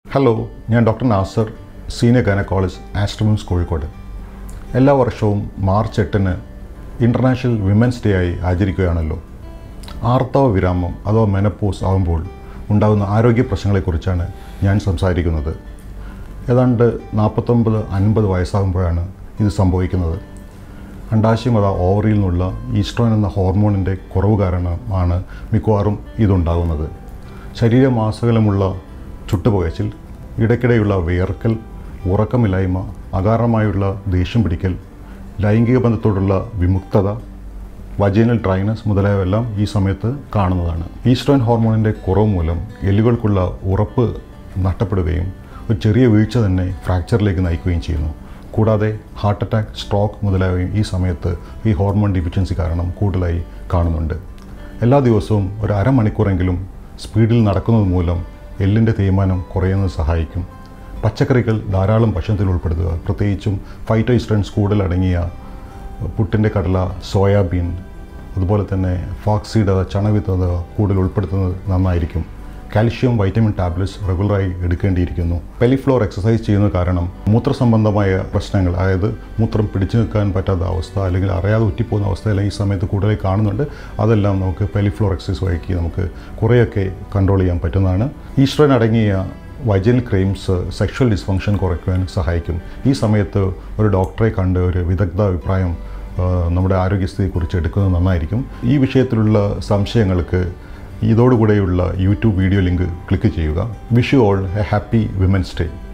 hello ഞാൻ doctor Nasar senior gynaecologist Aster MIMS Kozhikode എല്ലാ വർഷവും മാർച്ച് എട്ടിന് ഇൻ്റർനാഷണൽ വിമൻസ് ഡേ ആയി ആചരിക്കുകയാണല്ലോ ആർത്തവ വിരാമം അഥവാ മെനപ്പോസ് ആകുമ്പോൾ ഉണ്ടാകുന്ന ആരോഗ്യ പ്രശ്നങ്ങളെക്കുറിച്ചാണ് ഞാൻ സംസാരിക്കുന്നത് ഏതാണ്ട് നാൽപ്പത്തൊമ്പത് അൻപത് വയസ്സാകുമ്പോഴാണ് ഇത് സംഭവിക്കുന്നത് അണ്ടാശയം അഥവാ ഓവറിയിൽ നിന്നുള്ള ഈസ്ട്രോൻ എന്ന ഹോർമോണിൻ്റെ കുറവ് കാരണമാണ് മിക്കവാറും ഇതുണ്ടാകുന്നത് ശരീരമാസകലമുള്ള ചുട്ടുപുകച്ചിൽ ഇടയ്ക്കിടെയുള്ള വിയർക്കൽ ഉറക്കമില്ലായ്മ അകാരണമായുള്ള ദേഷ്യം പിടിക്കൽ ലൈംഗിക ബന്ധത്തോടുള്ള വിമുക്തത വജൈനൽ ഡ്രൈനസ് മുതലായവയെല്ലാം ഈ സമയത്ത് കാണുന്നതാണ് ഈസ്ട്രോൻ ഹോർമോണിൻ്റെ കുറവ് മൂലം എല്ലുകൾക്കുള്ള ഉറപ്പ് നഷ്ടപ്പെടുകയും ഒരു ചെറിയ വീഴ്ച തന്നെ ഫ്രാക്ചറിലേക്ക് നയിക്കുകയും ചെയ്യുന്നു കൂടാതെ ഹാർട്ട് അറ്റാക്ക് സ്ട്രോക്ക് മുതലായവയും ഈ സമയത്ത് ഈ ഹോർമോൺ ഡിഫിഷ്യൻസി കാരണം കൂടുതലായി കാണുന്നുണ്ട് എല്ലാ ദിവസവും ഒരു അരമണിക്കൂറെങ്കിലും സ്പീഡിൽ നടക്കുന്നത് മൂലം എല്ലിൻ്റെ തേയ്മാനം കുറയുന്നത് സഹായിക്കും പച്ചക്കറികൾ ധാരാളം ഭക്ഷണത്തിൽ ഉൾപ്പെടുത്തുക പ്രത്യേകിച്ചും ഫൈറ്റോയിസ്ട്രൻസ് കൂടുതൽ അടങ്ങിയ പുട്ടിൻ്റെ കടല സോയാബീൻ അതുപോലെ തന്നെ ഫാക്സീഡ് അഥവാ ചണവിത്ത് അത് കൂടുതൽ ഉൾപ്പെടുത്തുന്നത് നന്നായിരിക്കും കാൽഷ്യം വൈറ്റമിൻ ടാബ്ലറ്റ്സ് റെഗുലറായി എടുക്കേണ്ടിയിരിക്കുന്നു പെലിഫ്ലോർ എക്സസൈസ് ചെയ്യുന്നത് കാരണം മൂത്രസംബന്ധമായ പ്രശ്നങ്ങൾ അതായത് മൂത്രം പിടിച്ചു നിൽക്കാൻ പറ്റാത്ത അവസ്ഥ അല്ലെങ്കിൽ അറിയാതെ ഉറ്റിപ്പോകുന്ന അവസ്ഥയെല്ലാം ഈ സമയത്ത് കൂടുതലായി കാണുന്നുണ്ട് അതെല്ലാം നമുക്ക് പെലിഫ്ലോർ എക്സസൈസ് വഴിക്ക് നമുക്ക് കുറേയൊക്കെ കൺട്രോൾ ചെയ്യാൻ പറ്റുന്നതാണ് ഈസ്ട്രൻ അടങ്ങിയ വൈജനൽ ക്രീംസ് സെക്ഷൽ ഡിസ്ഫങ്ഷൻ കുറയ്ക്കുവാൻ സഹായിക്കും ഈ സമയത്ത് ഒരു ഡോക്ടറെ കണ്ട് ഒരു വിദഗ്ധ അഭിപ്രായം ആ, നമ്മുടെ ആരോഗ്യസ്ഥിതിയെക്കുറിച്ച് എടുക്കുന്നത് നന്നായിരിക്കും ഈ വിഷയത്തിലുള്ള സംശയങ്ങൾക്ക് ഇതോടുകൂടെയുള്ള യൂട്യൂബ് വീഡിയോ ലിങ്ക് ക്ലിക്ക് ചെയ്യുക wish you all a happy women's day